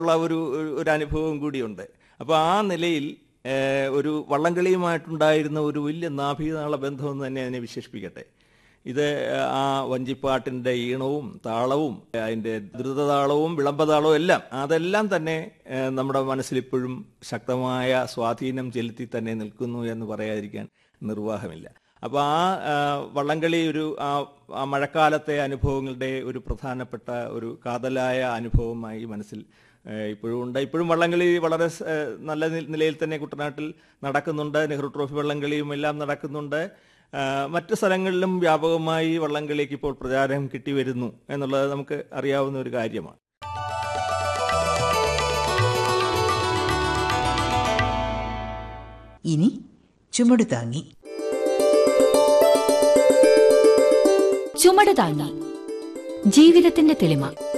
ഉള്ള ഒരു ഒരു- ഒരു അനുഭവം കൂടിയുണ്ട് അപ്പോൾ ആ നിലയിൽ ഏഹ്, ഒരു വള്ളംകളിയുമായിട്ടുണ്ടായിരുന്ന ഒരു വലിയ നാഭീനാള ബന്ധമെന്ന് തന്നെ അതിനെ വിശേഷിപ്പിക്കട്ടെ ഇത് ആ വഞ്ചിപ്പാട്ടിൻ്റെ ഈണവും താളവും അതിൻ്റെ ദ്രുതതാളവും വിളംബതാളവും എല്ലാം അതെല്ലാം തന്നെ ഏഹ്, നമ്മുടെ മനസ്സിലിപ്പോഴും ശക്തമായ സ്വാധീനം ചെലുത്തി തന്നെ നിൽക്കുന്നു എന്ന് പറയാതിരിക്കാൻ നിർവാഹമില്ല അപ്പോൾ ആ ആ, വള്ളംകളി ഒരു ആ ആ മഴക്കാലത്തെ അനുഭവങ്ങളുടെ ഒരു പ്രധാനപ്പെട്ട ഒരു കാതലായ അനുഭവമായി മനസ്സിൽ ഏഹ്, ഇപ്പോഴും ഉണ്ട് ഇപ്പോഴും വള്ളംകളി വളരെ സ്- ഏഹ്, നല്ല നി- നിലയിൽ തന്നെ കുട്ടനാട്ടിൽ നടക്കുന്നുണ്ട് നെഹ്റു ട്രോഫി വള്ളംകളിയും എല്ലാം നടക്കുന്നുണ്ട് ആഹ്, മറ്റു സ്ഥലങ്ങളിലും വ്യാപകമായി വള്ളംകളിക്ക് ഇപ്പോൾ പ്രചാരം കിട്ടി വരുന്നു എന്നുള്ളത് നമുക്ക് അറിയാവുന്ന ഒരു കാര്യമാണ് ഇനി ചുമട് താങ്ങി ചുമട് താങ്ങി ജീവിതത്തിന്റെ തെളിമ